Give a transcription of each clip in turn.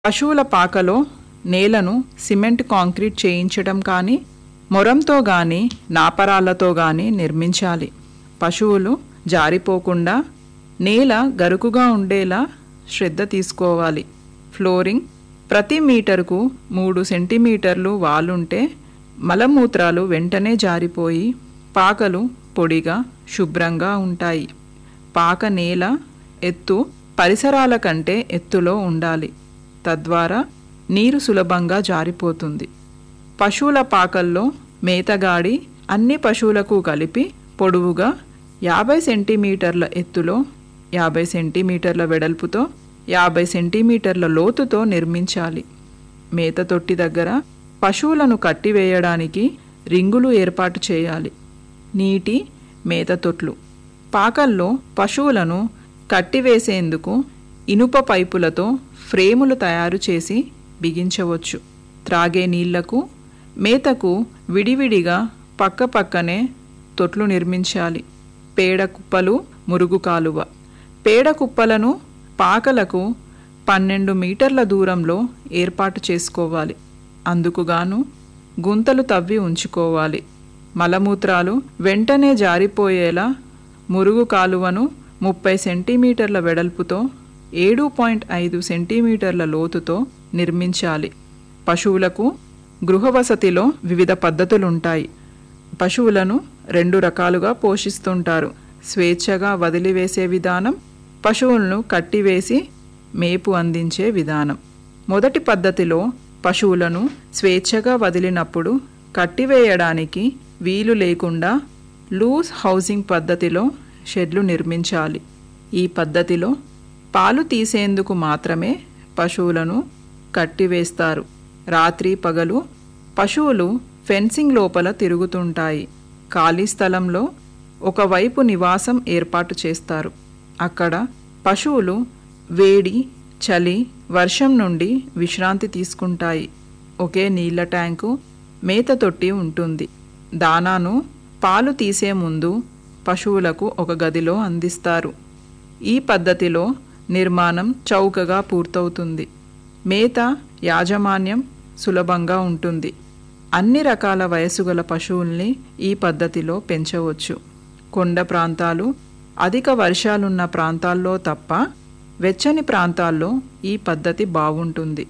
పశువుల పాకలో నేలను సిమెంట్ కాంక్రీట్ చేయించడం కానీ మొరంతో గాని నాపరాలతో గాని నిర్మించాలి పశువులు జారిపోకుండా నేల గరుకుగా ఉండేలా శ్రద్ధ తీసుకోవాలి ఫ్లోరింగ్ ప్రతి మీటరుకు మూడు సెంటీమీటర్లు వాలుంటే మలమూత్రాలు వెంటనే జారిపోయి పాకలు పొడిగా శుభ్రంగా ఉంటాయి పాక నేల ఎత్తు పరిసరాల కంటే ఎత్తులో ఉండాలి తద్వారా నీరు సులభంగా జారిపోతుంది పశువుల పాకల్లో మేతగాడి అన్ని పశువులకు కలిపి పొడవుగా యాభై సెంటీమీటర్ల ఎత్తులో యాభై సెంటీమీటర్ల వెడల్పుతో యాభై సెంటీమీటర్ల లోతుతో నిర్మించాలి మేత తొట్టి దగ్గర పశువులను కట్టివేయడానికి రింగులు ఏర్పాటు చేయాలి నీటి మేత తొట్లు పాకల్లో పశువులను కట్టివేసేందుకు ఇనుప పైపులతో ఫ్రేములు తయారు చేసి బిగించవచ్చు త్రాగే నీళ్లకు మేతకు విడివిడిగా పక్కపక్కనే తొట్లు నిర్మించాలి పేడ కుప్పలు మురుగు కాలువ పేడ కుప్పలను పాకలకు పన్నెండు మీటర్ల దూరంలో ఏర్పాటు చేసుకోవాలి అందుకుగాను గుంతలు తవ్వి ఉంచుకోవాలి మలమూత్రాలు వెంటనే జారిపోయేలా మురుగు కాలువను ముప్పై సెంటీమీటర్ల వెడల్పుతో ఏడు పాయింట్ ఐదు సెంటీమీటర్ల లోతుతో నిర్మించాలి పశువులకు గృహవసతిలో వివిధ పద్ధతులుంటాయి పశువులను రెండు రకాలుగా పోషిస్తుంటారు స్వేచ్ఛగా వదిలివేసే విధానం పశువులను కట్టివేసి మేపు అందించే విధానం మొదటి పద్ధతిలో పశువులను స్వేచ్ఛగా వదిలినప్పుడు కట్టివేయడానికి వీలు లేకుండా లూజ్ హౌసింగ్ పద్ధతిలో షెడ్లు నిర్మించాలి ఈ పద్ధతిలో పాలు తీసేందుకు మాత్రమే పశువులను కట్టివేస్తారు రాత్రి పగలు పశువులు ఫెన్సింగ్ లోపల తిరుగుతుంటాయి ఖాళీ స్థలంలో ఒకవైపు నివాసం ఏర్పాటు చేస్తారు అక్కడ పశువులు వేడి చలి వర్షం నుండి విశ్రాంతి తీసుకుంటాయి ఒకే నీళ్ల ట్యాంకు మేత తొట్టి ఉంటుంది దానాను పాలు తీసే ముందు పశువులకు ఒక గదిలో అందిస్తారు ఈ పద్ధతిలో నిర్మాణం చౌకగా పూర్తవుతుంది మేత యాజమాన్యం సులభంగా ఉంటుంది అన్ని రకాల వయసు గల పశువుల్ని ఈ పద్ధతిలో పెంచవచ్చు కొండ ప్రాంతాలు అధిక వర్షాలున్న ప్రాంతాల్లో తప్ప వెచ్చని ప్రాంతాల్లో ఈ పద్ధతి బాగుంటుంది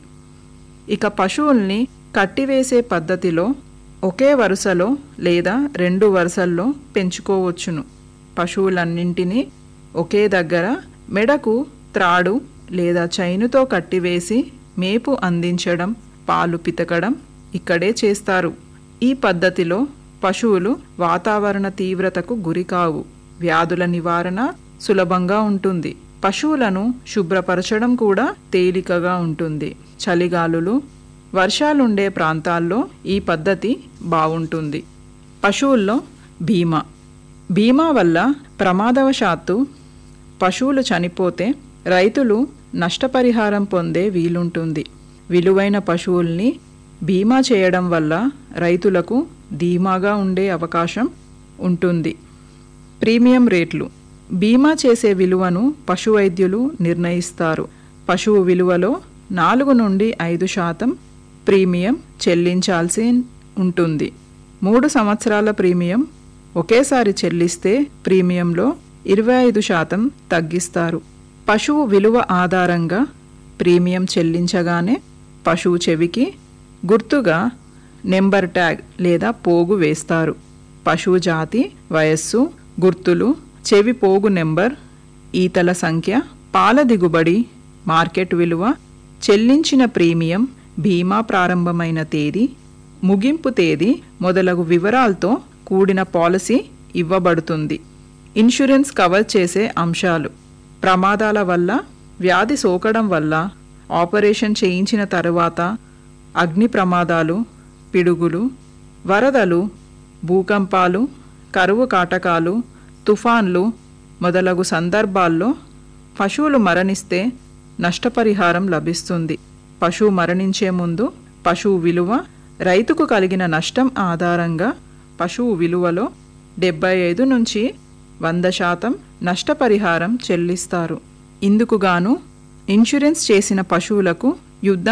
ఇక పశువుల్ని కట్టివేసే పద్ధతిలో ఒకే వరుసలో లేదా రెండు వరుసల్లో పెంచుకోవచ్చును పశువులన్నింటినీ ఒకే దగ్గర మెడకు త్రాడు లేదా చైనుతో కట్టివేసి మేపు అందించడం పాలు పితకడం ఇక్కడే చేస్తారు ఈ పద్ధతిలో పశువులు వాతావరణ తీవ్రతకు గురికావు వ్యాధుల నివారణ సులభంగా ఉంటుంది పశువులను శుభ్రపరచడం కూడా తేలికగా ఉంటుంది చలిగాలులు వర్షాలుండే ప్రాంతాల్లో ఈ పద్ధతి బాగుంటుంది పశువుల్లో బీమా బీమా వల్ల ప్రమాదవశాత్తు పశువులు చనిపోతే రైతులు నష్టపరిహారం పొందే వీలుంటుంది విలువైన పశువుల్ని బీమా చేయడం వల్ల రైతులకు ధీమాగా ఉండే అవకాశం ఉంటుంది ప్రీమియం రేట్లు బీమా చేసే విలువను పశు వైద్యులు నిర్ణయిస్తారు పశువు విలువలో నాలుగు నుండి ఐదు శాతం ప్రీమియం చెల్లించాల్సి ఉంటుంది మూడు సంవత్సరాల ప్రీమియం ఒకేసారి చెల్లిస్తే ప్రీమియంలో ఇరవై ఐదు శాతం తగ్గిస్తారు పశువు విలువ ఆధారంగా ప్రీమియం చెల్లించగానే పశువు చెవికి గుర్తుగా నెంబర్ ట్యాగ్ లేదా పోగు వేస్తారు పశువు జాతి వయస్సు గుర్తులు చెవి పోగు నెంబర్ ఈతల సంఖ్య పాల దిగుబడి మార్కెట్ విలువ చెల్లించిన ప్రీమియం బీమా ప్రారంభమైన తేదీ ముగింపు తేదీ మొదలగు వివరాలతో కూడిన పాలసీ ఇవ్వబడుతుంది ఇన్సూరెన్స్ కవర్ చేసే అంశాలు ప్రమాదాల వల్ల వ్యాధి సోకడం వల్ల ఆపరేషన్ చేయించిన తరువాత అగ్ని ప్రమాదాలు పిడుగులు వరదలు భూకంపాలు కరువు కాటకాలు తుఫాన్లు మొదలగు సందర్భాల్లో పశువులు మరణిస్తే నష్టపరిహారం లభిస్తుంది పశువు మరణించే ముందు పశువు విలువ రైతుకు కలిగిన నష్టం ఆధారంగా పశువు విలువలో డెబ్బై ఐదు నుంచి వంద శాతం నష్టపరిహారం చెల్లిస్తారు ఇందుకుగాను ఇన్సూరెన్స్ చేసిన పశువులకు యుద్ధం